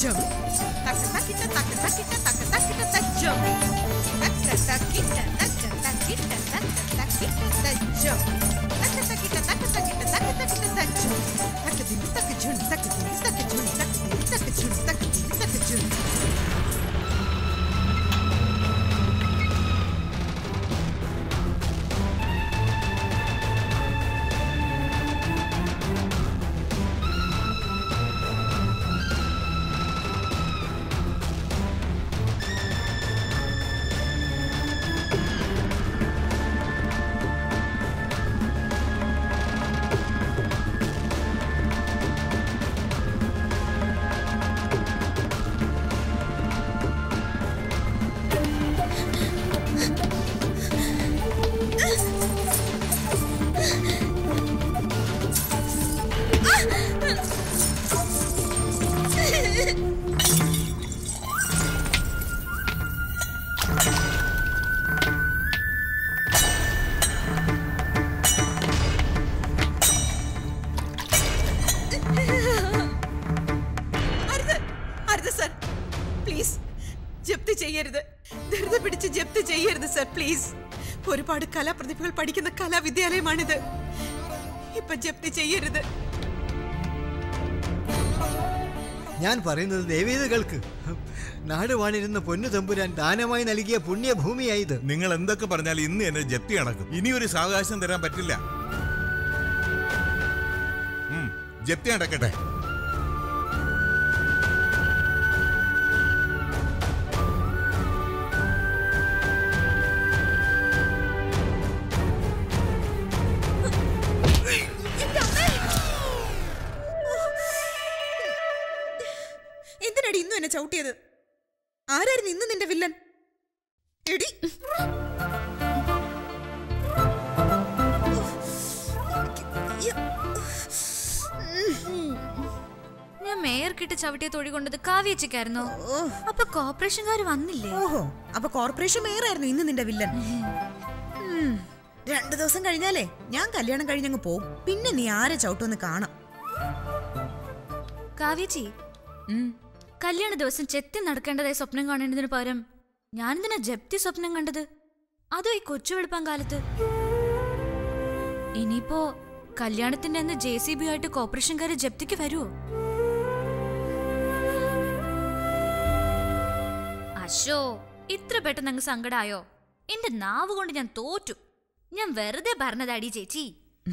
jump. Taka takita taka takita taka takita tak jump. Taka takita taka takita taka takita tak jump. Taka takita taka takita taka takita tak jump. Taka dim taka jun taka dim taka jun taka dim taka jun taka dim taka jun. അരുത് അരുത് sir please ജപ്തി ചെയ്യരുത് ധൃത പിടിച്ച് ജപ്തി ചെയ്യരുത് sir please ഒരുപാട് കലാപ്രതിഭകൾ പഠിക്കുന്ന കലാവിദ്യാലയമാണിത് ഇപ്പൊ ജപ്തി ചെയ്യരുത് ഞാൻ പറയുന്നത് ദേവീത് കേൾക്ക് നാട് വാണിരുന്ന പൊന്നു തമ്പുരാൻ ദാനമായി നൽകിയ പുണ്യഭൂമിയായത് നിങ്ങൾ എന്തൊക്കെ പറഞ്ഞാലും ഇന്ന് എന്നെ ജപ്തി അടക്കും ഇനി ഒരു സാവകാശം തരാൻ പറ്റില്ല ഉം, ജപ്തി അടക്കട്ടെ എന്തിനടി ഇന്നും എന്നെ ചവിട്ടിയത് ആരായിരുന്നു ഇന്ന് നിന്റെ വില്ലൻ എടി ഞാൻ മേയർക്കിട്ട് ചവിട്ടിയ തൊഴി കൊണ്ടത് കാവ്യച്ചക്കായിരുന്നോ അപ്പൊ കോർപ്പറേഷൻകാർ വന്നില്ലേ ഓഹോ അപ്പൊ കോർപ്പറേഷൻ മേയറായിരുന്നു ഇന്ന് നിന്റെ വില്ലൻ ഉം, രണ്ടു ദിവസം കഴിഞ്ഞാലേ ഞാൻ കല്യാണം കഴിഞ്ഞങ്ങ് പോവും പിന്നെ നീ ആരെ ചവിട്ടുമെന്ന് കാണാം കാവ്യച്ചി കല്യാണ ദിവസം ചെത്തി നടക്കേണ്ടതായി സ്വപ്നം കാണേണ്ടതിന് പകരം ഞാനെന്തിനാ ജപ്തി സ്വപ്നം കണ്ടത് അതോ ഈ കൊച്ചു വെളുപ്പാൻ കാലത്ത് ഇനിയിപ്പോ കല്യാണത്തിന്റെ അന്ന് ജെ സി ബി ആയിട്ട് കോർപ്പറേഷൻകാര് ജപ്തിക്ക് വരുമോ അശോ ഇത്ര പെട്ടെന്ന് അങ്ങ് സങ്കടായോ എന്റെ നാവ് കൊണ്ട് ഞാൻ തോറ്റു ഞാൻ വെറുതെ പറഞ്ഞതാടി ചേച്ചി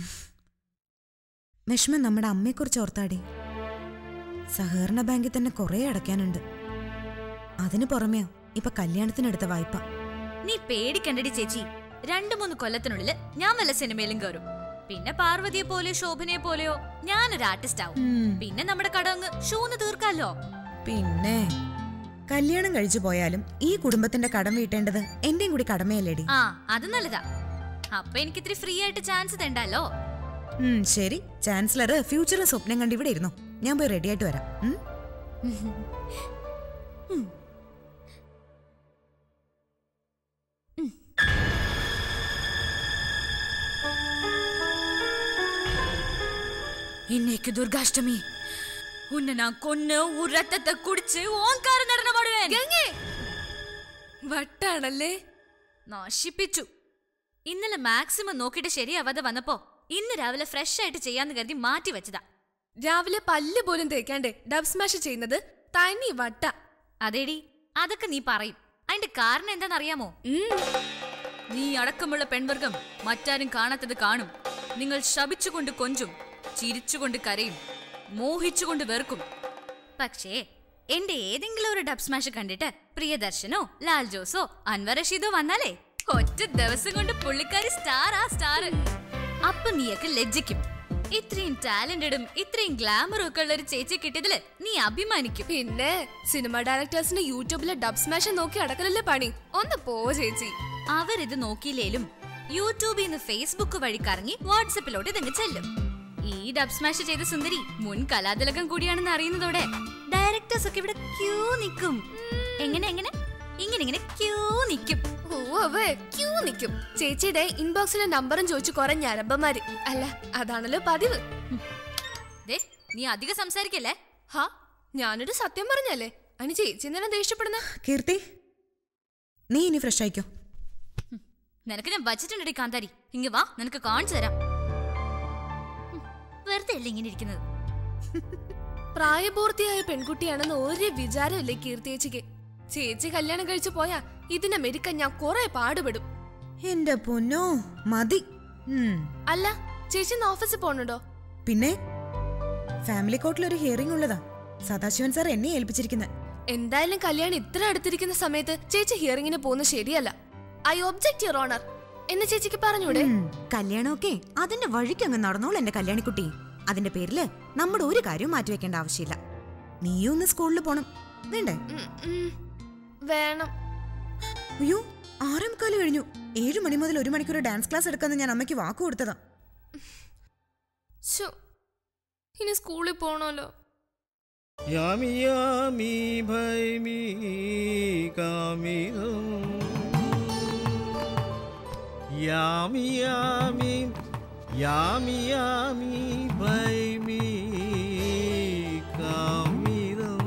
വിഷമം നമ്മുടെ അമ്മയെക്കുറിച്ച് ഓർത്താടി സഹകരണ ബാങ്കിൽ തന്നെ കുറെ അടയ്ക്കാനുണ്ട് അതിനു പുറമെയോ ഇപ്പൊ കല്യാണത്തിനെടുത്ത വായ്പ നീ പേടിക്കണ്ടടി ചേച്ചി രണ്ടു മൂന്ന് കൊല്ലത്തിനുള്ളിൽ ഞാൻ വല്ല സിനിമയിലും കയറും പിന്നെ പാർവതിയെ പോലെയോ ശോഭനയെ പോലെയോ ഞാനൊരു ആർട്ടിസ്റ്റ് ആവും ഉം. പിന്നെ നമ്മുടെ കടങ്ങ് ഷൂന്ന് തീർക്കാലോ പിന്നെ കല്യാണം കഴിച്ചു പോയാലും ഈ കുടുംബത്തിന്റെ കടം വീട്ടേണ്ടത് എന്റെയും കൂടി കടമയല്ലേടി ആ അത് നല്ലതാ അപ്പൊ എനിക്ക് ഇത്തിരി ഫ്രീ ആയിട്ട് ചാൻസ് തണ്ടല്ലോ ഉം, ശരി ചാൻസലർ ഫ്യൂച്ചറിൽ സ്വപ്നം കണ്ട് ഇവിടെ ഇരുന്നു ഞാൻ പോയി റെഡി ആയിട്ട് വരാം ഉം? இன்னைக்கு துர்காஷ்டமி உன்னை நான் கொன்னு உன் ரத்தத்தை குடிச்சு ഓങ്കാര നടനം പാടുവേൻ വട്ടാണല്ലേ നശിപ്പിച്ചു ഇന്നലെ മാക്സിമം നോക്കിയിട്ട് ശരിയാവാതെ വന്നപ്പോ ഇന്ന് രാവിലെ ഫ്രഷ് ആയിട്ട് ചെയ്യാന്ന് കരുതി മാറ്റി വെച്ചതാ രാവിലെ പല്ല് പോലും തേക്കാണ്ടേ ഡബ് സ്മാഷ് ചെയ്യുന്നത് തനി വട്ട അതേടി അതൊക്കെ നീ പറയും അതിന്റെ കാരണം എന്താണെന്നറിയാമോ നീ അടക്കമുള്ള പെൺവർഗം മറ്റാരും കാണാത്തത് കാണും നിങ്ങൾ ശപിച്ചുകൊണ്ട് കൊഞ്ചും ചിരിച്ചുകൊണ്ട് കരയും മോഹിച്ചുകൊണ്ട് വെറുക്കും പക്ഷേ എന്റെ ഏതെങ്കിലും ഒരു ഡബ് സ്മാഷ് കണ്ടിട്ട് പ്രിയദർശനോ ലാൽ ജോസോ അൻവർ റഷീദോ വന്നാലേ ഒറ്റ ദിവസം കൊണ്ട് പുള്ളിക്കാരി സ്റ്റാർ ആ സ്റ്റാർ അപ്പൊ നീയൊക്കെ ലജ്ജിക്കും ഇത്രയും ടാലന്റഡും ഇത്രയും ഗ്ലാമറും ഒക്കെ ഉള്ള ഒരു ചേച്ചി കിട്ടിയതില് നീ അഭിമാനിക്കും പിന്നെ സിനിമ ഡയറക്ടേഴ്സിന് യൂട്യൂബിലെ ഡബ് സ്മാഷ് നോക്കി അടക്കലല്ലേ പണി ഒന്ന് പോ ചേച്ചി അവരിത് നോക്കിയില്ലേലും യൂട്യൂബിൽ നിന്ന് ഫേസ്ബുക്ക് വഴി കറങ്ങി വാട്സപ്പിലോട്ട് ഇതങ്ങ് ചെല്ലും ഈ ഡബ് സ്മാഷ് ചെയ്ത സുന്ദരി മുൻ കലാതിലകം കൂടിയാണെന്ന് അറിയുന്നതോടെ ഡയറക്ടേഴ്സ് ഒക്കെ ഇവിടെ ക്യൂ നിൽക്കും എങ്ങനെ എങ്ങനെ ഇങ്ങനെ ഇങ്ങനെ ക്യൂ നിൽക്കും ഓവേ ക്യൂ നിക്കും ചേച്ചിയുടെ ഇൻബോക്സിലെ നമ്പറും ചോദിച്ചു കുറെ ഞരമ്പന്മാര് അല്ല അതാണല്ലോ പതിവ് ദേ നീ അധികം സംസാരിക്കല്ലേ ഹാ ഞാനൊരു സത്യം പറഞ്ഞല്ലേ അതിന് ചേച്ചി എന്തിനാ ദേഷ്യപ്പെടുന്ന കീർത്തി നീ ഇനി ഫ്രഷ് ആയിക്കോ നിനക്ക് ഞാൻ വച്ചിട്ടുണ്ടടി കാന്താരി ഇങ്ങ് വാ നിനക്ക് കാണിച്ചു തരാം ഹും, വെറുതെ അല്ലേ ഇങ്ങനെ ഇരിക്കുന്നത് പ്രായപൂർത്തിയായ പെൺകുട്ടിയാണെന്ന് ഒരു വിചാരമില്ലേ കീർത്തി ചേച്ചിക്ക് ചേച്ചി കല്യാണം കഴിച്ചു പോയാ ഇതിനെ മെരുക്കാൻ ഞാൻ കുറെ പാടുപെടും എന്റെ പൊന്നോ മതി ഉം. അല്ല ചേച്ചി ഇന്ന് ഓഫീസിൽ പോണുണ്ടോ പിന്നെ ഫാമിലി കോർട്ടിൽ ഒരു ഹിയറിംഗ് ഉള്ളതാ സദാശിവൻ സാർ എന്നെ ഏൽപ്പിച്ചിരിക്കുന്നത് എന്തായാലും കല്യാണം ഇത്ര അടുത്തിരിക്കുന്ന സമയത്ത് ചേച്ചി ഹിയറിംഗിന് പോകുന്നത് ശരിയല്ല ഐ ഒബ്ജക്ട് യുവർ ഓണർ എന്ന് ചേച്ചിക്ക് പറഞ്ഞൂടെ കല്യാണമൊക്കെ അതിന്റെ വഴിക്ക് അങ്ങ് നടന്നോളൂ എന്റെ കല്യാണിക്കുട്ടി അതിന്റെ പേരില് നമ്മുടെ ഒരു കാര്യവും മാറ്റിവെക്കേണ്ട ആവശ്യമില്ല നീയും ഒന്ന് സ്കൂളിൽ പോണം വേണ്ടേ ഉം, ഉം. വേണം അയ്യോ ആറേ മുക്കാല് കഴിഞ്ഞു ഏഴു മണി മുതൽ ഒരു മണിക്കൂർ ഡാൻസ് ക്ലാസ് എടുക്കാന്ന് ഞാൻ അമ്മയ്ക്ക് വാക്ക് കൊടുത്തതാ ശ്ശോ, ഇനി സ്കൂളിൽ പോണല്ലോ യാമി യാമി ഭൈമി കാമിതം യാമി യാമി യാമി യാമി ഭൈമി കാമിതം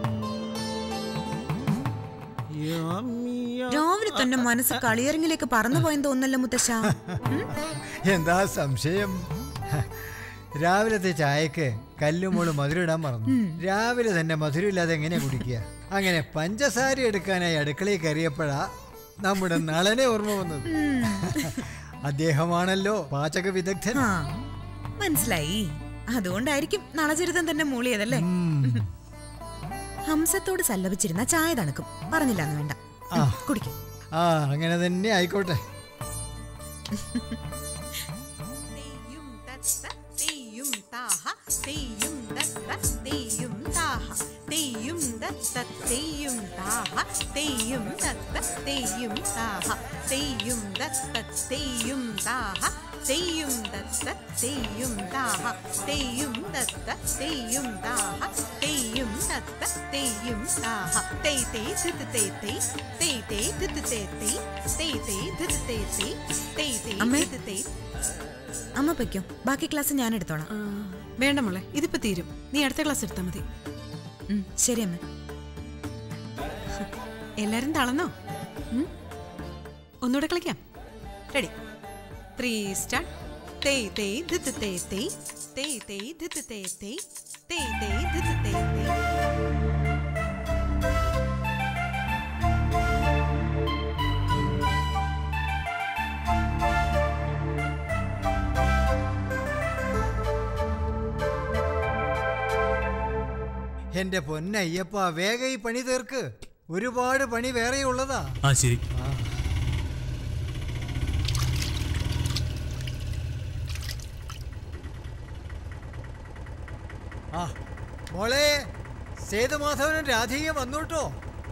യാമി യാ- രാവിലെ തന്നെ മനസ്സ് കളിയരങ്ങിലേക്ക് പറന്നു പോയെന്ന് തോന്നല്ലോ മുത്തശ്ശ ഉം? എന്താ സംശയം രാവിലത്തെ ചായക്ക് കല്ലുമോള് മധുരം ഇടാൻ മറന്നു രാവിലെ തന്നെ മധുരം ഇല്ലാതെ എങ്ങനെ കുടിക്കുക അങ്ങനെ പഞ്ചസാര എടുക്കാനായി അടുക്കളയിൽ കയറിയപ്പോഴാ നമ്മുടെ നളനെ ഓർമ്മ വന്നത് അദ്ദേഹമാണല്ലോ പാചക വിദഗ്ധൻ ആ മനസ്സിലായി അതുകൊണ്ടായിരിക്കും നളചരിതം തന്നെ മൂളിയതല്ലേ ഉം. ഹംസത്തോട് സല്ലപിച്ചിരുന്ന ചായ തണുക്കും പറഞ്ഞില്ലാന്ന് വേണ്ട ആ. കുടിക്കും ആ അങ്ങനെ തന്നെ ആയിക്കോട്ടെ തെയ്യും തത്ത തെയ്യും താഹ തെയ്യും തത്ത തെയ്യും താഹ തെയ്യും തത്ത തെയ്യും താഹ തെയ്യും തത്ത തെയ്യും താഹ തെയ്യും തത്ത തെയ്യും താഹ തെയ്യും തത്ത തെയ്യും താഹ തെയ്യും തത്ത തെയ്യും താഹ തെയ്യും തത്ത തെയ്യും താഹ തെയ് തെയ് ധിത് തെയ് തെയ് തെയ് തെയ് ധിത് തെയ് തെയ് തെയ് തെയ് ധിത് തെയ് തെയ് തെയ് തെയ് അമ്മേ. ധിത് തെയ് അമ്മ പൊയ്ക്കോ ബാക്കി ക്ലാസ് ഞാൻ എടുത്തോളാം ആ, വേണ്ട മോളെ ഇതിപ്പോ തീരും നീ അടുത്ത ക്ലാസ് എടുത്താൽ മതി ഉം, ശരി അമ്മ എല്ലാരും തളർന്നോ ഉം? ഒന്നുകൂടെ കളിക്കാം റെഡി ത്രീ സ്റ്റാർട്ട് തെയ് തെയ് ധിത് തെയ് തെയ് തെയ് തെയ് ധിത് തെയ് തെയ് തെയ് തെയ് ധിത് തെയ് തെയ് എന്റെ പൊന്നയ്യപ്പ വേഗം ഈ പണി തീർക്ക് ഒരുപാട് പണി വേറെ ഉള്ളതാ ആ ശരി ആ മോളെ സേതുമാധവനും രാധയും വന്നോട്ടോ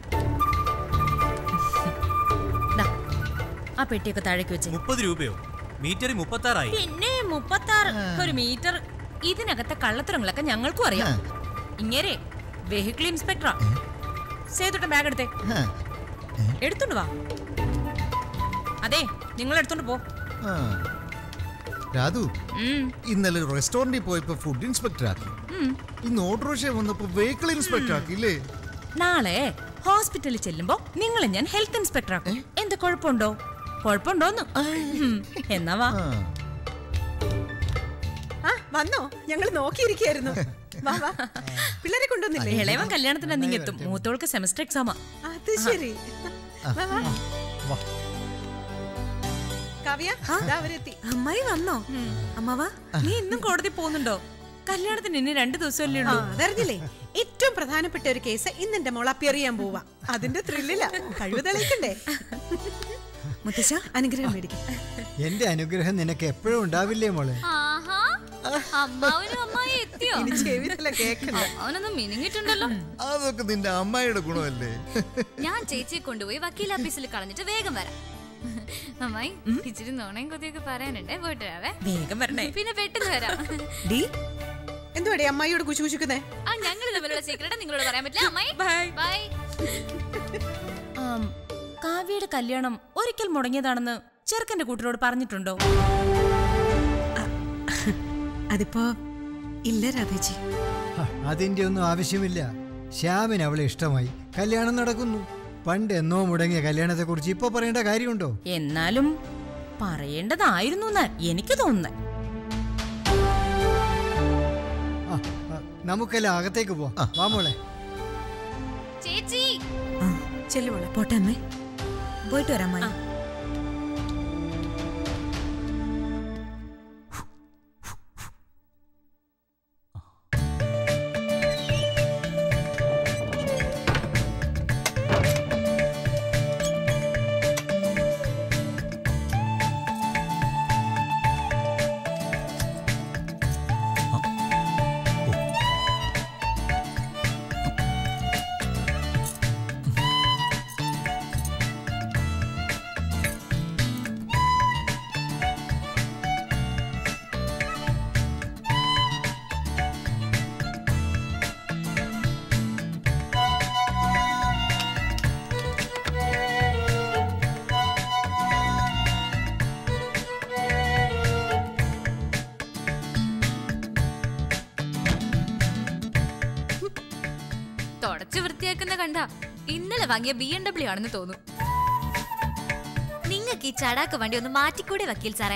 ദാ, ആ പെട്ടിയൊക്കെ താഴേക്ക് വെച്ച് മുപ്പത് രൂപയോ മീറ്ററിൽ മുപ്പത്താറായി പിന്നെ മുപ്പത്താറ് ഒരു മീറ്റർ ഇതിനകത്തെ കള്ളത്തരങ്ങളൊക്കെ ഞങ്ങൾക്കും അറിയാം ഇങ്ങനെ വെഹിക്കിൾ ഇൻസ്പെക്ടറാ സേതുട്ട ബാഗ് എടുത്തേ എടുത്തോണ്ട് വാ അതെ നിങ്ങൾ എടുത്തോണ്ട് പോ ആ. രാധു ഉം, ഇന്നലെ റെസ്റ്റോറന്റിൽ പോയപ്പോ ഫുഡ് ഇൻസ്പെക്ടർ ആക്കി ഉം. ഇന്ന് ഓട്ടോറിക്ഷ വന്നപ്പോ വെഹിക്കിൾ ഇൻസ്പെക്ടർ ആക്കി ഇല്ലേ നാളെ ഹോസ്പിറ്റലിൽ ചെല്ലുമ്പോ നിങ്ങളെ ഞാൻ ഹെൽത്ത് ഇൻസ്പെക്ടർ ആക്കും എന്ത് കുഴപ്പമുണ്ടോ കുഴപ്പമുണ്ടോന്ന് ഉം, എന്നാ വാ ആ. ആ വന്നോ ഞങ്ങൾ നോക്കിയിരിക്കായിരുന്നു വാ വാ പിള്ളേരെ കൊണ്ടുവന്നില്ലേ ഇളയവൻ കല്യാണത്തിന് നീ എത്തും മൂത്തോൾക്ക് സെമസ്റ്റർ എക്സാമാ അത് ശരി വാ, വാ. വാ കാവ്യ ദാ അവരെത്തി അമ്മായി വന്നോ അമ്മവാ നീ ഇന്നും കോടതി പോകുന്നുണ്ടോ കല്യാണത്തിന് ഇനി രണ്ടു ദിവസമല്ലേ ആ ഉള്ളൂ അതറിഞ്ഞില്ലേ ഏറ്റവും പ്രധാനപ്പെട്ട ഒരു കേസ് ഇന്ന് എന്റെ മോൾ അപ്പിയർ ചെയ്യാൻ പോവാ അതിന്റെ ത്രില്ലില്ല കഴിവ് തെളിയിക്കണ്ടേ മുത്തശ്ശ അനുഗ്രഹം മേടിക്കും എന്റെ അനുഗ്രഹം നിനക്ക് എപ്പോഴും ഉണ്ടാവില്ലേ മോളെ ആഹാ അമ്മാവനും അമ്മായി എത്തിയോ ഇനി ചെവി തല കേക്കണ്ട അവനൊന്നും മിനിങ്ങിട്ടുണ്ടല്ലോ അതൊക്കെ നിന്റെ അമ്മായിയുടെ ഗുണമല്ലേ ഞാൻ ചേച്ചിയെ കൊണ്ടുപോയി വക്കീൽ ഓഫീസിൽ കളഞ്ഞിട്ട് വേഗം വരാം അമ്മായി ഇച്ചിരി നോണയും കൊതിയൊക്കെ പറയാനുണ്ടേ പോയിട്ട് വരാവേ വേഗം വരണേ പിന്നെ പെട്ടെന്ന് വരാം ഡി എന്തുവാടി അമ്മായിയോട് കുശു കുശുക്കുന്നേ ആ ഞങ്ങൾ തമ്മിലുള്ള സീക്രട്ട് നിങ്ങളോട് പറയാൻ പറ്റില്ല അമ്മായി ബൈ ബൈ ആം, കാവ്യയുടെ കല്യാണം ഒരിക്കൽ മുടങ്ങിയതാണെന്ന് ചെറുക്കന്റെ കൂട്ടരോട് പറഞ്ഞിട്ടുണ്ടോ അതിപ്പോ ഇല്ല രാധേജി ഹ, അതിന്റെ ഒന്നും ആവശ്യമില്ല ശ്യാമിന് അവളെ ഇഷ്ടമായി കല്യാണം നടക്കുന്നു പണ്ട് എന്നോ മുടങ്ങിയ കല്യാണത്തെക്കുറിച്ച് ഇപ്പൊ പറയേണ്ട കാര്യമുണ്ടോ എന്നാലും പറയേണ്ടതായിരുന്നു എന്നാ എനിക്ക് തോന്നുന്നത് ആ, ആ, നമുക്കെല്ലാം അകത്തേക്ക് പോവാം വാ മോളെ ചേച്ചി ആ ചെല്ലുവോളെ പോട്ടെ അമ്മേ പോയിട്ട് വരാം മായി തുടച്ചു വൃത്തിയാക്കുന്ന കണ്ട ഇന്നലെ വാങ്ങിയ ബി എം ഡബ്ല്യു ആണെന്ന് തോന്നും നിങ്ങൾക്ക് ഈ ചടാക്ക് വണ്ടി ഒന്ന് മാറ്റിക്കൂടെ വക്കീൽ സാറേ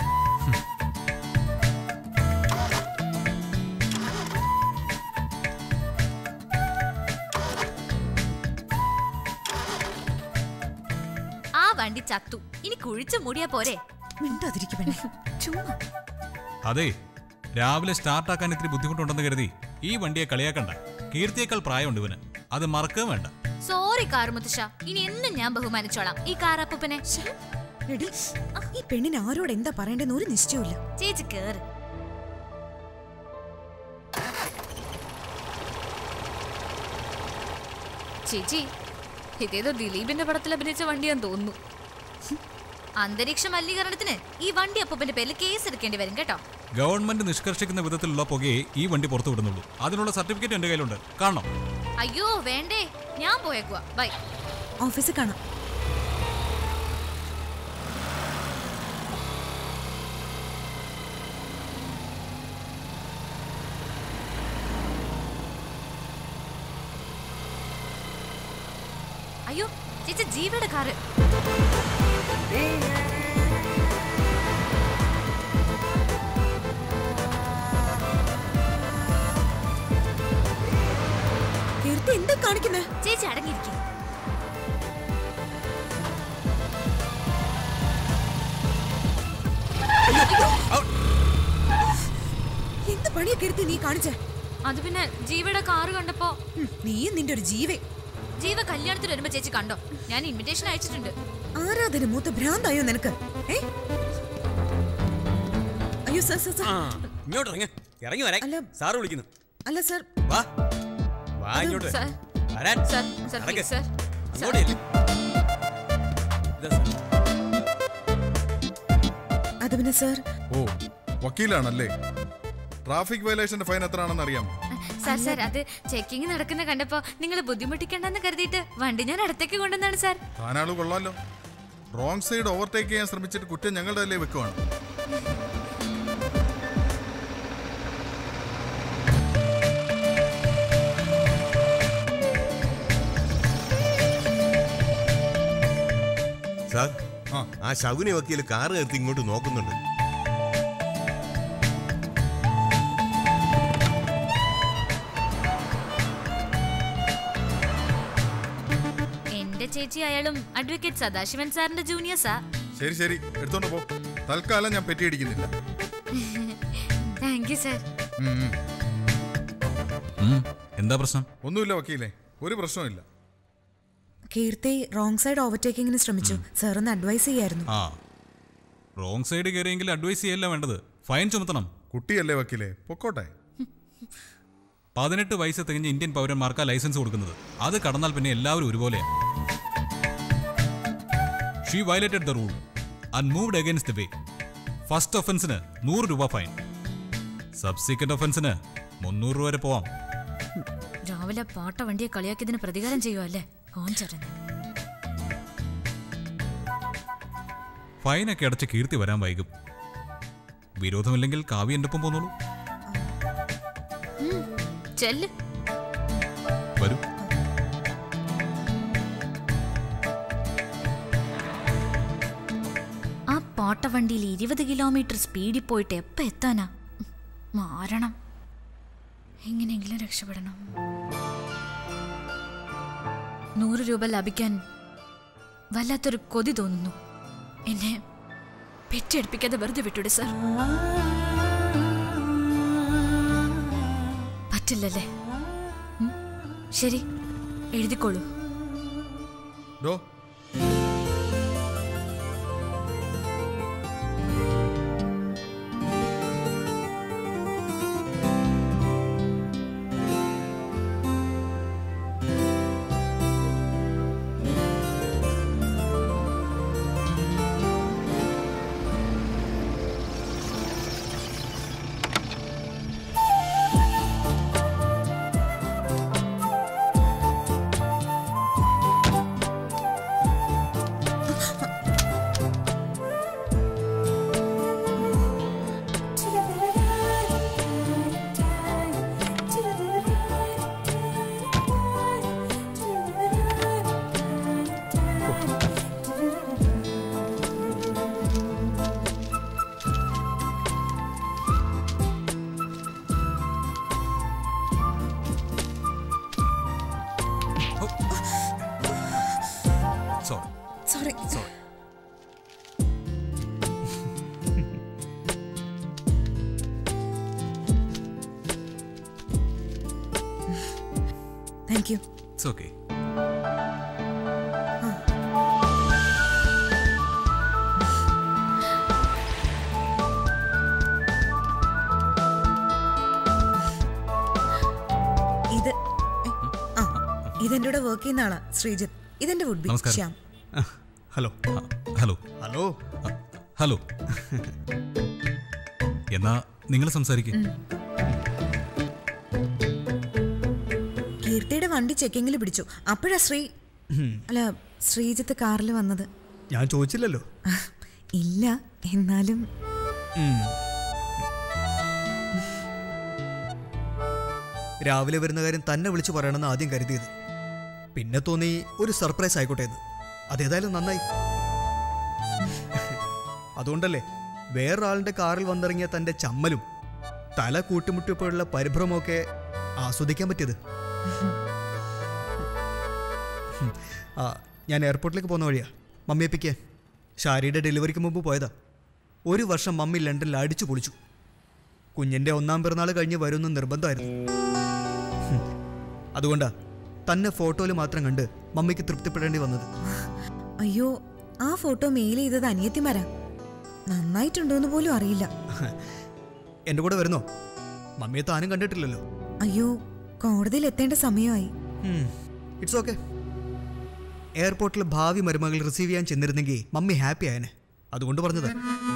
ആ വണ്ടി ചത്തു ഇനി കുഴിച്ചു മൂടിയാ പോരെ മിണ്ടാതിരിക്കുവേ ചുമ്മാ അതെ രാവിലെ സ്റ്റാർട്ടാക്കാൻ ഇത്തിരി ബുദ്ധിമുട്ടുണ്ടെന്ന് കരുതി ഈ വണ്ടിയെ കളിയാക്കണ്ട കീർത്തിയേക്കാൾ പ്രായമുണ്ട് ഇവന് അത് മറക്കുകയും വേണ്ട സോറി കാറുമുത്തശ്ശ ഇനി എന്നും ഞാൻ ബഹുമാനിച്ചോളാം ഈ കാറപ്പൂപ്പനെ എടി ഈ പെണ്ണിന് ആരോട് എന്താ പറയണ്ടെന്ന് ഒരു നിശ്ചയമില്ല ചേച്ചി കേറ് ചേച്ചി ഇതേതോ ദിലീപിന്റെ പടത്തിൽ അഭിനയിച്ച വണ്ടിയാന്ന് തോന്നുന്നു ഹും. അന്തരീക്ഷ മലിനീകരണത്തിന് ഈ വണ്ടി അപ്പൂപ്പന്റെ പേരിൽ കേസ് എടുക്കേണ്ടി വരും കേട്ടോ ഗവൺമെന്റ് നിഷ്കർഷിക്കുന്ന വിധത്തിലുള്ള പുകയെ ഈ വണ്ടി പുറത്തു വിടുന്നുള്ളൂ അതിനുള്ള സർട്ടിഫിക്കറ്റ് എന്റെ കയ്യിലുണ്ട് കാണണം അയ്യോ വേണ്ടേ ഞാൻ പോയേക്കുവാ ബൈ ഓഫീസിൽ കാണാം അയ്യോ ചേച്ചി ജീവയുടെ കാറ് കീർത്തി എന്താ കാണിക്കുന്നേ ചേച്ചി അടങ്ങിയിരിക്കും എന്ത് പണിയാ കീർത്തി നീ കാണിച്ചേ അത് പിന്നെ ജീവയുടെ കാറ് കണ്ടപ്പോ നീയും നിന്റെ ഒരു ജീവേ ജീവ കല്യാണത്തിന് വരുമ്പോ ചേച്ചി കണ്ടോ ഞാൻ ഇൻവിറ്റേഷൻ അയച്ചിട്ടുണ്ട് ആരാധന മൂത്ത ഭ്രാന്തായോ നിനക്ക് ഏ അയ്യോ സർ സർ സർ ഇങ്ങോട്ട് ഇറങ്ങ ഇറങ്ങി വരാൻ അല്ല. സാറ് വിളിക്കുന്നു അല്ല സർ വാ വാ ഇങ്ങോട്ട് സർ വരാൻ സർ സർ നടക്ക്. പ്ലീസ് സർ അങ്ങോട്ട് ചെല്ല്. ഇതാ സാർ. അത് പിന്നെ സർ ഓ വക്കീലാണല്ലേ ട്രാഫിക് വയലേഷന്റെ ഫൈൻ എത്രയാണെന്ന് അറിയാം സാർ സാർ അത് ചെക്കിംഗ് നടക്കുന്ന കണ്ടപ്പോ നിങ്ങൾ ബുദ്ധിമുട്ടിക്കണ്ടെന്ന് കരുതിയിട്ട് വണ്ടി ഞാൻ അടുത്തേക്ക് കൊണ്ടുവന്നാണ് സാർ താനാള് കൊള്ളാലോ റോങ് സൈഡ് ഓവർടേക്ക് ചെയ്യാൻ ശ്രമിച്ചിട്ട് കുറ്റം ഞങ്ങളുടെ തലേ വെക്കുവാണ് സാർ ആ ശകുനി വക്കീൽ കാറ് കയറ്റി ഇങ്ങോട്ട് നോക്കുന്നുണ്ട് എന്റെ ചേച്ചി അയാളും അഡ്വക്കേറ്റ് സദാശിവൻ സാറിന്റെ ജൂനിയേഴ്സാ ശരി ശരി എടുത്തോണ്ട് പോ തൽക്കാലം ഞാൻ പെറ്റിയടിക്കുന്നില്ല താങ്ക് യു സാർ ഉം, ഉം. ഉം, എന്താ പ്രശ്നം ഒന്നുമില്ല വക്കീലേ ഒരു പ്രശ്നമില്ല കീർത്തി റോങ് സൈഡ് ഓവർടേക്കിങ്ങിന് ശ്രമിച്ചു സാർ ഒന്ന് അഡ്വൈസ് ചെയ്യായിരുന്നു ആ റോങ് സൈഡ് കയറിയെങ്കിൽ അഡ്വൈസ് ചെയ്യല്ല വേണ്ടത് ഫൈൻ ചുമത്തണം കുട്ടിയല്ലേ വക്കീലേ പൊക്കോട്ടെ പതിനെട്ട് വയസ്സ് തികഞ്ഞ ഇന്ത്യൻ പൗരന്മാർക്കാ ലൈസൻസ് കൊടുക്കുന്നത് അത് കടന്നാൽ പിന്നെ എല്ലാവരും ഒരുപോലെയാണ് she violated the rule and moved against the way first ഒഫൻസിന് നൂറ് രൂപ ഫൈൻ സബ്സീക്വന്റ് ഒഫൻസിന് മുന്നൂറ് രൂപ വരെ പോവാം രാവിലെ പാട്ട വണ്ടിയെ കളിയാക്കിയതിന് പ്രതികാരം ചെയ്യുവല്ലേ കോഞ്ചറിന് ഫൈനൊക്കെ അടച്ച് കീർത്തി വരാൻ വൈകും വിരോധമില്ലെങ്കിൽ കാവ്യ എൻ്റെ ഒപ്പം പോന്നോളൂ ചെല്ല് വരൂ ഓട്ടവണ്ടിയിൽ ഇരുപത് കിലോമീറ്റർ സ്പീഡിൽ പോയിട്ട് എപ്പോൾ എത്താനാ ഉം, മാറണം എങ്ങനെയെങ്കിലും രക്ഷപ്പെടണം നൂറ് രൂപ ലഭിക്കാൻ വല്ലാത്തൊരു കൊതി തോന്നുന്നു എന്നെ പെറ്റെടുപ്പിക്കാതെ വെറുതെ വിട്ടുടെ സർ പറ്റില്ലല്ലേ ഉം, ശരി എഴുതിക്കോളൂ ഡോ sorry sorry sorry thank you it's okay ഇത് ഏ, ആ ഇതെന്റെ കൂടെ വർക്ക് ചെയ്യുന്ന ആളാ ശ്രീജിത്ത് ഇതെന്റെ വുഡ് ബി നമസ്കാരം. Shyam hello hello hello hello എന്നാ നിങ്ങൾ സംസാരിക്കും കീർത്തിയുടെ വണ്ടി ചെക്കിങ്ങിൽ പിടിച്ചു അപ്പോഴാ ശ്രീ അല്ല ശ്രീജിത്ത് കാറിൽ വന്നത് ഞാൻ ചോദിച്ചില്ലല്ലോ ഇല്ല എന്നാലും രാവിലെ വരുന്ന കാര്യം തന്നെ വിളിച്ചു പറയണമെന്ന് ആദ്യം കരുതിയത് പിന്നെ തോന്നി ഒരു സർപ്രൈസ് ആയിക്കോട്ടെ എന്ന് അതേതായാലും നന്നായി അതുകൊണ്ടല്ലേ വേറൊരാളുടെ കാറിൽ വന്നിറങ്ങിയ തൻ്റെ ചമ്മലും തല കൂട്ടിമുട്ടിയപ്പോഴുള്ള പരിഭ്രമമൊക്കെ ആസ്വദിക്കാൻ പറ്റിയത് ആ ഞാൻ എയർപോർട്ടിലേക്ക് പോകുന്ന വഴിയാ മമ്മിയെ പിക്കാൻ ഷാരിയുടെ ഡെലിവറിക്ക് മുമ്പ് പോയതാ ഒരു വർഷം മമ്മി ലണ്ടനിൽ അടിച്ചു പൊളിച്ചു കുഞ്ഞിൻ്റെ ഒന്നാം പിറന്നാൾ കഴിഞ്ഞ് വരുമെന്ന് നിർബന്ധമായിരുന്നു ഹും. അതുകൊണ്ടാ തന്നെ ഫോട്ടോയിൽ മാത്രം കണ്ട് മമ്മിക്ക് തൃപ്തിപ്പെടേണ്ടി വന്നത് അയ്യോ ആ ഫോട്ടോ മെയിൽ ചെയ്തത് അനിയത്തിമാരാ നന്നായിട്ടുണ്ടോന്ന് പോലും അറിയില്ല എൻ്റെ കൂടെ വരുന്നോ മമ്മിയെ താനും കണ്ടിട്ടില്ലല്ലോ അയ്യോ കോടതിയിൽ എത്തേണ്ട സമയമായി ഇറ്റ്സ് ഓക്കെ എയർപോർട്ടിൽ ഭാവി മരുമകൾ റിസീവ് ചെയ്യാൻ ചെന്നിരുന്നെങ്കിൽ മമ്മി ഹാപ്പി ആയനെ അതുകൊണ്ട് പറഞ്ഞതാ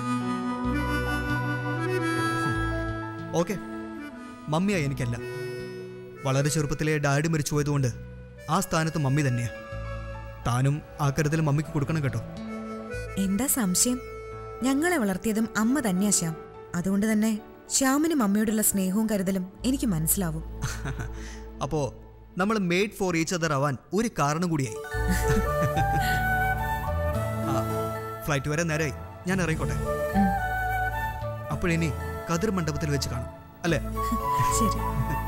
ഓക്കെ മമ്മിയായി എനിക്കല്ല വളരെ ചെറുപ്പത്തിലെ ഡാഡി മരിച്ചു പോയതുകൊണ്ട് ആ സ്ഥാനത്ത് മമ്മി തന്നെയാ താനും ആ കരുതൽ മമ്മിക്ക് കൊടുക്കണം കേട്ടോ എന്താ സംശയം ഞങ്ങളെ വളർത്തിയതും അമ്മ തന്നെയാ ശ്യാം അതുകൊണ്ട് തന്നെ ശ്യാമിനും അമ്മയോടുള്ള സ്നേഹവും കരുതലും എനിക്ക് മനസ്സിലാവും അപ്പോ നമ്മൾ മെയ്ഡ് ഫോർ ഈച്ച് അതർ ആവാൻ ഒരു കാരണം കൂടിയായി ഫ്ലൈറ്റ് വരെ നേരായി ഞാൻ ഇറങ്ങിക്കോട്ടെ അപ്പോഴിനി കതിർ മണ്ഡപത്തിൽ വെച്ച് കാണാം അല്ലേ ശരി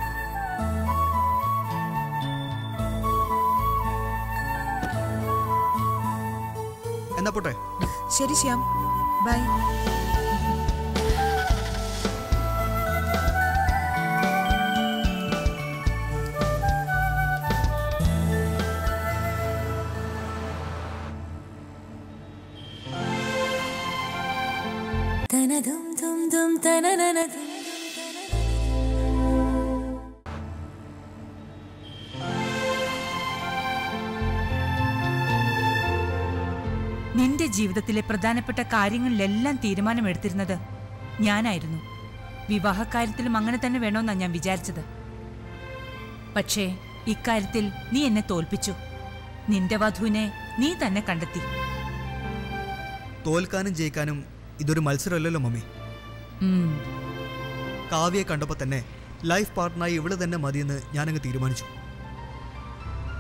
എന്നാ പോട്ടെ ശരി ശ്യാം ബൈ തനതും തും തും തനനനതും നിന്റെ ജീവിതത്തിലെ പ്രധാനപ്പെട്ട കാര്യങ്ങളിലെല്ലാം തീരുമാനമെടുത്തിരുന്നത് ഞാനായിരുന്നു വിവാഹക്കാര്യത്തിലും അങ്ങനെ തന്നെ വേണമെന്നാ ഞാൻ വിചാരിച്ചത് പക്ഷേ ഇക്കാര്യത്തിൽ നീ എന്നെ തോൽപ്പിച്ചു നിന്റെ വധുവിനെ നീ തന്നെ കണ്ടെത്തി തോൽക്കാനും ജയിക്കാനും ഇതൊരു മത്സരമല്ലല്ലോ മമ്മി ഉം. കാവ്യയെ കണ്ടപ്പോൾ തന്നെ ലൈഫ് പാർട്ട്ണറായി ഇവള് തന്നെ മതിയെന്ന് ഞാനങ്ങ് തീരുമാനിച്ചു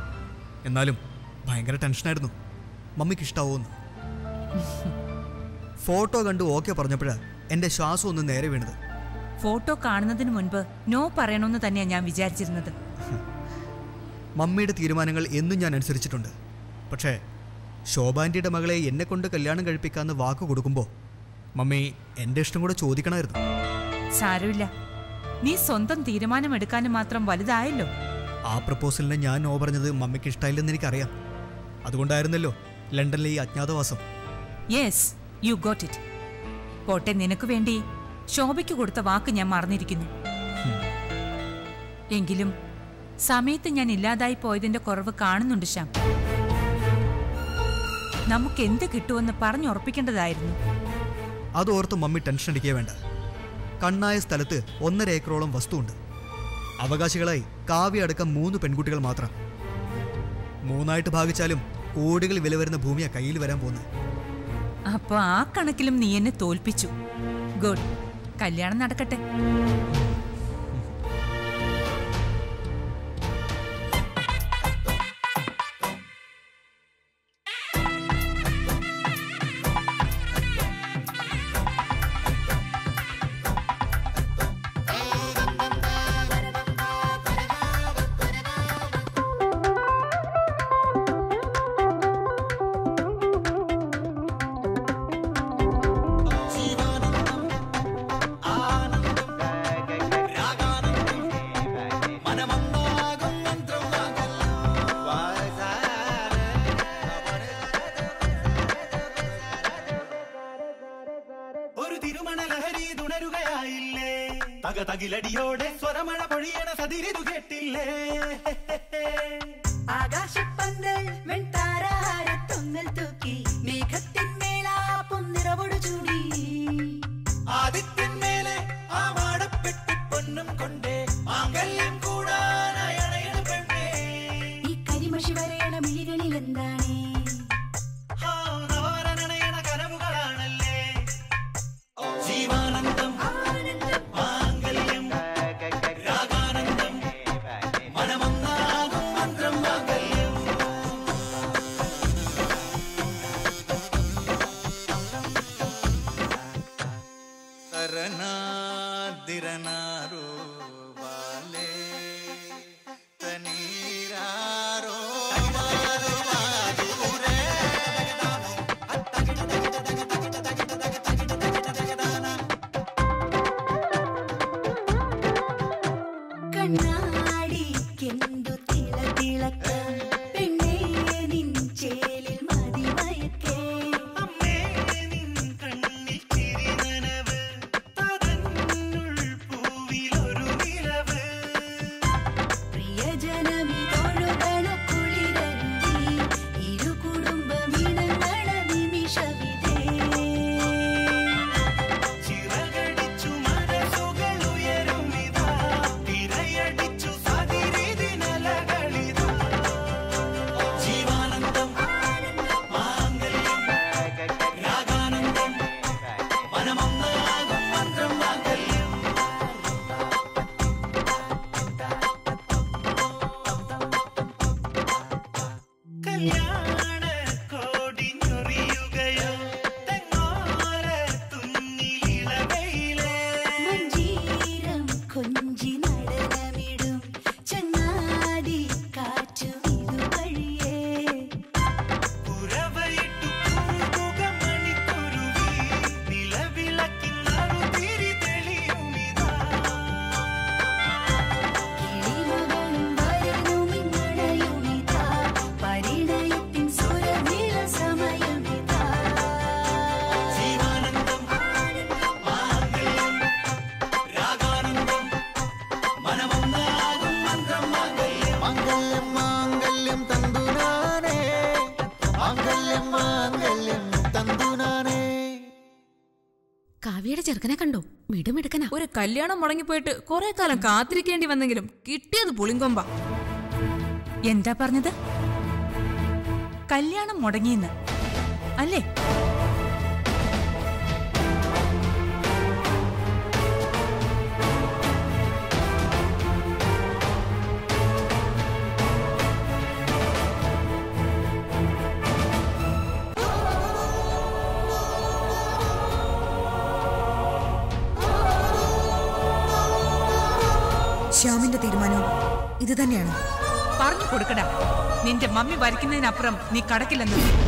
എന്നാലും ഭയങ്കര ടെൻഷനായിരുന്നു മമ്മിക്ക് ഇഷ്ടാവോന്ന് ഫോട്ടോ കണ്ട് ഓക്കെ പറഞ്ഞപ്പോഴാണ് എൻ്റെ ശ്വാസം ഒന്ന് നേരെ വീണത് ഫോട്ടോ കാണുന്നതിന് മുൻപ് നോ പറയണമെന്ന് തന്നെയാണ് ഞാൻ വിചാരിച്ചിരുന്നത് മമ്മിയുടെ തീരുമാനങ്ങൾ എന്നും ഞാൻ അനുസരിച്ചിട്ടുണ്ട് പക്ഷേ ശോഭാൻ്റിയുടെ മകളെ എന്നെ കൊണ്ട് കല്യാണം കഴിപ്പിക്കാമെന്ന് വാക്ക് കൊടുക്കുമ്പോൾ മമ്മി എൻ്റെ ഇഷ്ടം കൂടെ ചോദിക്കണമായിരുന്നു സാരമില്ല നീ സ്വന്തം തീരുമാനമെടുക്കാനും മാത്രം വലുതായല്ലോ ആ പ്രപ്പോസലിന് ഞാൻ നോ പറഞ്ഞത് മമ്മിക്ക് ഇഷ്ടമായില്ലെന്ന് എനിക്കറിയാം അതുകൊണ്ടായിരുന്നല്ലോ ലണ്ടനിലെ ഈ അജ്ഞാതവാസം യെസ് യു ഗോട്ട് ഇറ്റ് പോട്ടെ നിനക്ക് വേണ്ടി ശോഭയ്ക്ക് കൊടുത്ത വാക്ക് ഞാൻ മറന്നിരിക്കുന്നു എങ്കിലും സമയത്ത് ഞാൻ ഇല്ലാതായി പോയതിന്റെ കുറവ് കാണുന്നുണ്ട് ശ്യാം നമുക്ക് എന്ത് കിട്ടുമെന്ന് പറഞ്ഞുറപ്പിക്കേണ്ടതായിരുന്നു അതോർത്ത് മമ്മി ടെൻഷൻ അടിക്കേ വേണ്ട കണ്ണായ സ്ഥലത്ത് ഒന്നര ഏക്കറോളം വസ്തുവുണ്ട് അവകാശികളായി കാവ്യ അടക്കം മൂന്ന് പെൺകുട്ടികൾ മാത്രം മൂന്നായിട്ട് ഭാഗിച്ചാലും കോടികൾ വില വരുന്ന ഭൂമിയാ കയ്യിൽ വരാൻ പോകുന്നത് അപ്പൊ ആ കണക്കിലും നീ എന്നെ തോൽപ്പിച്ചു ഗുഡ് കല്യാണം നടക്കട്ടെ ഒരു തിരുമണ ലഹരി തുണരുകയായില്ലേ തക തകിലടിയോടെ സ്വരമഴ പൊഴിയണ സതിരിതു കേട്ടില്ലേ ആകാശപ്പന്തൽ വെൺതാരാരത്തൊങ്ങൽ തൂക്കി മേഘത്തിന്മേലാ പൊന്നിറവൊടു ചൂടി ആദിത്യന്മേലെ ആ മാടപ്പെട്ടി പൊന്നും കൊണ്ടേ മാംഗല്യം കൂടാനയണയണ പെണ്ണേ ഈ കരിമഷി വരയണ മിഴികളിൽ എന്താണ് ആ നവരനണയണ കനവുകളാണല്ലേ ജീവാനന്ദം മാംഗല്യം രാഗാനന്ദം മനമൊന്നാകും മന്ത്രം മാംഗല്യം തരനാതിരനാരോ വാലേ തനീരാരോ മാരോ മാരൂരേ കണ്ണാടിക്കെന്തു തിള തിളക്കം പെണ്ണേ നിൻ ചേലിൽ മതിമയക്കേ പ്രിയജനമിതൊഴുകണ കുളിരന്തി ഇരു കുടുംബമിണങ്ങള നിമിഷവിധേ ചിറകടിച്ചു മനസ്സുകളുയരുമിതാ തിരയടിച്ചു സതിരിതിനലകളിതാ ജീവാനന്ദം മാംഗല്യം രാഗാനന്ദം മനമൊന്നാകും മന്ത്രം മാംഗല്യം കല്യാണ കോടിഞ്ഞൊറിയുകയോ തെങ്ങോല തുന്നിലിളവയിലേ മഞ്ചീരം കൊഞ്ചി നടനമിടും ചങ്ങാതി കാറ്റും ഇതുവഴിയേ പുറവയിട്ടു കുറുകുക മണിക്കുരുവി നിലവിളക്കിന്നറുതിരി തെളിയുമിതാ കിളിമകളും വരനുമിന്നണയുമിതാ പരിണയത്തിൻ സുരവില സമയമിതാ ജീവാനന്ദം മാംഗല്യം രാഗാനന്ദം മനമൊന്നാകും മന്ത്രം മാംഗല്യം മാംഗല്യം മാംഗല്യം തന്തുനാനേ മാംഗല്യം മാംഗല്യം തന്തുനാനേ കാവ്യയുടെ ചെറുക്കനെ കണ്ടോ മിടുമിടുക്കനാ ഒരു കല്യാണം മുടങ്ങിപ്പോയിട്ട് കുറെ കാലം കാത്തിരിക്കേണ്ടി വന്നെങ്കിലും കിട്ടിയത് പുളിങ്കൊമ്പ എന്താ പറഞ്ഞത് കല്യാണം മുടങ്ങിയെന്ന് അല്ലേ ആ ശ്യാമിന്റെ തീരുമാനവും ഇത് തന്നെയാണ് പറഞ്ഞു കൊടുക്കടാ നിന്റെ മമ്മി വരയ്ക്കുന്നതിനപ്പുറം നീ കടക്കില്ലെന്ന്